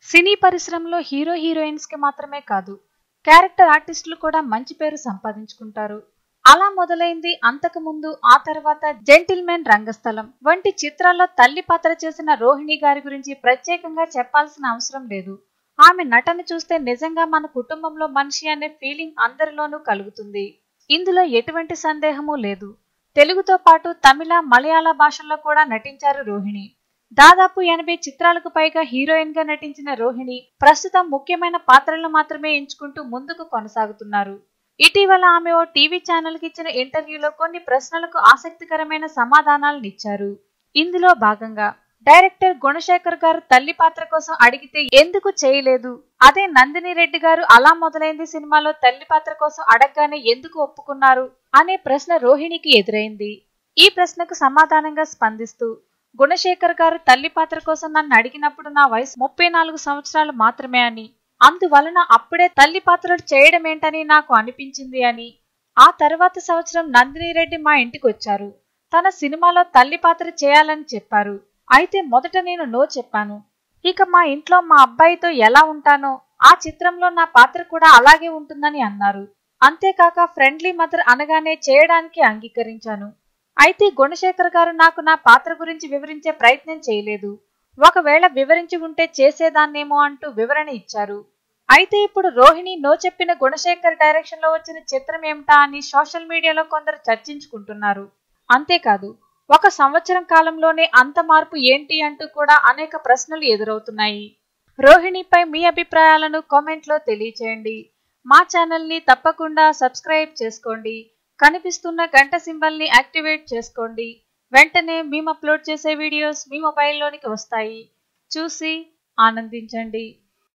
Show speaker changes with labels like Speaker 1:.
Speaker 1: సినీ పరిశ్రమలో hero heroines కి మాత్రమే కాదు క్యారెక్టర్ ఆర్టిస్టులు కూడా మంచి పేరు సంపాదించుకుంటారు అలా మొదలైంది అంతకు ముందు ఆ తర్వాత జెంటిల్మెన్ రంగస్థలం వంటి చిత్రాల్లో తల్లి పాత్ర చేసిన రోహిణి గారి గురించి ప్రత్యేకంగా చెప్పాల్సిన అవసరం లేదు ఆమె నటన చూస్తే నిజంగా మన కుటుంబంలో మనిషి అనే ఫీలింగ్ అందరిలోనూ కలుగుతుంది ఇందులో ఎటువంటి సందేహమూ లేదు తెలుగుతో పాటు తమిళ మలయాళ భాషల్లో కూడా నటించారు రోహిణి దాదాపు ఎనభై చిత్రాలకు పైగా హీరోయిన్ గా నటించిన రోహిణి ప్రస్తుతం ముఖ్యమైన పాత్రలను మాత్రమే ఎంచుకుంటూ ముందుకు కొనసాగుతున్నారు ఇటీవల ఆమె ఓ టీవీ ఛానల్ కి ఇచ్చిన ఇంటర్వ్యూలో కొన్ని ప్రశ్నలకు ఆసక్తికరమైన సమాధానాలను ఇచ్చారు ఇందులో భాగంగా డైరెక్టర్ గుణశేఖర్ గారు తల్లి పాత్ర కోసం అడిగితే ఎందుకు చేయలేదు అదే నందిని రెడ్డి గారు అలా మొదలైంది సినిమాలో తల్లి పాత్ర కోసం అడగగానే ఎందుకు ఒప్పుకున్నారు అనే ప్రశ్న రోహిణికి ఎదురైంది ఈ ప్రశ్నకు సమాధానంగా స్పందిస్తూ గుణశేఖర్ గారు తల్లి పాత్ర కోసం నన్ను అడిగినప్పుడు నా వయసు ముప్పై నాలుగు సంవత్సరాలు మాత్రమే అని అందువలన అప్పుడే తల్లి పాత్రలు చేయడం ఏంటని నాకు అనిపించింది అని ఆ తర్వాత సంవత్సరం నందిని రెడ్డి మా ఇంటికి వచ్చారు తన సినిమాలో తల్లి పాత్ర చేయాలని చెప్పారు అయితే మొదట నేను నో చెప్పాను ఇక మా ఇంట్లో మా అబ్బాయితో ఎలా ఉంటానో ఆ చిత్రంలో నా పాత్ర కూడా అలాగే ఉంటుందని అన్నారు అంతేకాక ఫ్రెండ్లీ మదర్ అనగానే చేయడానికి అంగీకరించాను అయితే గుణశేఖర్ గారు నాకు నా పాత్ర గురించి వివరించే ప్రయత్నం చేయలేదు ఒకవేళ వివరించి ఉంటే చేసేదాన్నేమో అంటూ వివరణ ఇచ్చారు అయితే ఇప్పుడు రోహిణి నో చెప్పిన గుణశేఖర్ డైరెక్షన్ లో వచ్చిన చిత్రం ఏమిటా అని సోషల్ మీడియాలో కొందరు చర్చించుకుంటున్నారు అంతేకాదు ఒక సంవత్సరం కాలంలోనే అంత మార్పు ఏంటి అంటూ కూడా అనేక ప్రశ్నలు ఎదురవుతున్నాయి రోహిణిపై మీ అభిప్రాయాలను కామెంట్లో తెలియచేయండి మా ఛానల్ని తప్పకుండా సబ్స్క్రైబ్ చేసుకోండి కనిపిస్తున్న గంట సింబల్ని యాక్టివేట్ చేసుకోండి వెంటనే మేము అప్లోడ్ చేసే వీడియోస్ మీ మొబైల్లోనికి వస్తాయి చూసి ఆనందించండి